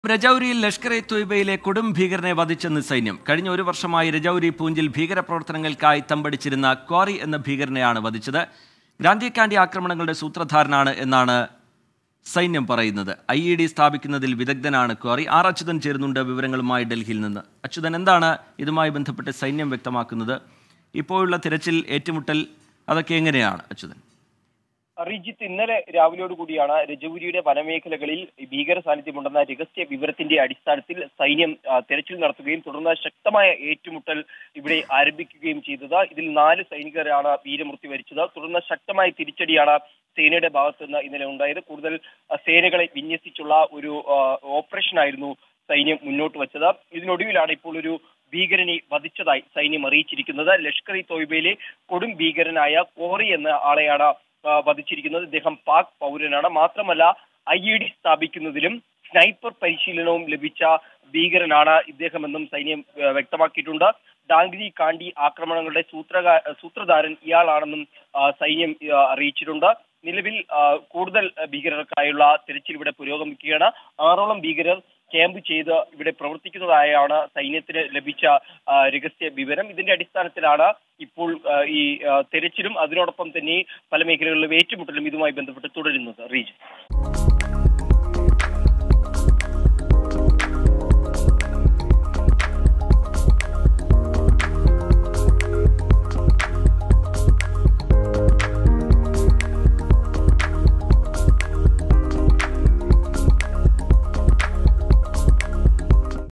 രജൌരിയിൽ Lashkar E തൊയ്ബയിലെ കൊടും ഭീകരനെ വധിച്ചെന്ന് സൈന്യം കഴിഞ്ഞ ഒരു വർഷമായി രജൌരി പൂഞ്ചിൽ ഭീകരപ്രവർത്തനങ്ങൾക്കായി തമ്പടിച്ചിരുന്ന ക്വാറി എന്ന ഭീകരനെയാണ് വധിച്ചത് ഗ്രാന്തിക്കാണ്ടി ആക്രമണങ്ങളുടെ സൂത്രധാരനാണ് എന്നാണ് സൈന്യം പറയുന്നത് ഐ ഇ ഡി സ്ഥാപിക്കുന്നതിൽ വിദഗ്ധനാണ് ക്വാറി ആർ അച്യുതൻ ചേരുന്നുണ്ട് വിവരങ്ങളുമായി ഡൽഹിയിൽ നിന്ന് അച്യുതൻ എന്താണ് ഇതുമായി ബന്ധപ്പെട്ട് സൈന്യം വ്യക്തമാക്കുന്നത് ഇപ്പോഴുള്ള തിരച്ചിൽ ഏറ്റുമുട്ടൽ അതൊക്കെ എങ്ങനെയാണ് അച്യുതൻ റിജിത്ത് ഇന്നലെ രാവിലെയോട് കൂടിയാണ് രജൌരിയുടെ വനമേഖലകളിൽ ഭീകര സാന്നിധ്യമുണ്ടെന്ന രഹസ്യ വിവരത്തിന്റെ അടിസ്ഥാനത്തിൽ സൈന്യം ആ, തെരച്ചിൽ നടത്തുകയും തുടർന്ന് ശക്തമായ ഏറ്റുമുട്ടൽ ഇവിടെ ആരംഭിക്കുകയും ചെയ്തത് ഇതിൽ നാല് സൈനികരാണ് വീരമൃത്യു വരിച്ചത് തുടർന്ന് ശക്തമായ തിരിച്ചടിയാണ് സേനയുടെ ഭാഗത്ത് നിന്ന് ഇന്നലെ ഉണ്ടായത് കൂടുതൽ ആ, സേനകളെ വിന്യസിച്ചുള്ള ഒരു ആ, ഓപ്പറേഷൻ ആയിരുന്നു സൈന്യം മുന്നോട്ട് വച്ചത് ഇതിനൊടുവിലാണ് ഇപ്പോൾ ഒരു ഭീകരനെ വധിച്ചതായി സൈന്യം അറിയിച്ചിരിക്കുന്നത് ലഷ്കർ ഇ തോയ്ബയിലെ കൊടും ഭീകരനായ കോറി എന്ന ആളെയാണ് ആ, വധിച്ചിരിക്കുന്നത് ഇദ്ദേഹം പാക് പൗരനാണ് മാത്രമല്ല ഐ ഇ ഡി സ്ഥാപിക്കുന്നതിലും സ്നൈപ്പർ പരിശീലനവും ലഭിച്ച ഭീകരനാണ് ഇദ്ദേഹമെന്നും സൈന്യം ആ, വ്യക്തമാക്കിയിട്ടുണ്ട് ഡാംഗ്രി കാണ്ടി ആക്രമണങ്ങളുടെ സൂത്രകാ സൂത്രധാരൻ ഇയാളാണെന്നും ആ, സൈന്യം ആ, അറിയിച്ചിട്ടുണ്ട് നിലവിൽ ആ, കൂടുതൽ ഭീകരർക്കായുള്ള തിരച്ചിൽ ഇവിടെ പുരോഗമിക്കുകയാണ് ആറോളം ഭീകരർ ക്യാമ്പ് ചെയ്ത് ഇവിടെ പ്രവർത്തിക്കുന്നതായാണ് സൈന്യത്തിന് ലഭിച്ച ആ, രഹസ്യ വിവരം ഇതിന്റെ അടിസ്ഥാനത്തിലാണ് ഇപ്പോൾ ആ, ഈ ആ, തെരച്ചിലും അതിനോടൊപ്പം തന്നെ പല മേഖലകളിലും ഏറ്റുമുട്ടലും ഇതുമായി ബന്ധപ്പെട്ട് തുടരുന്നത് റീജൻ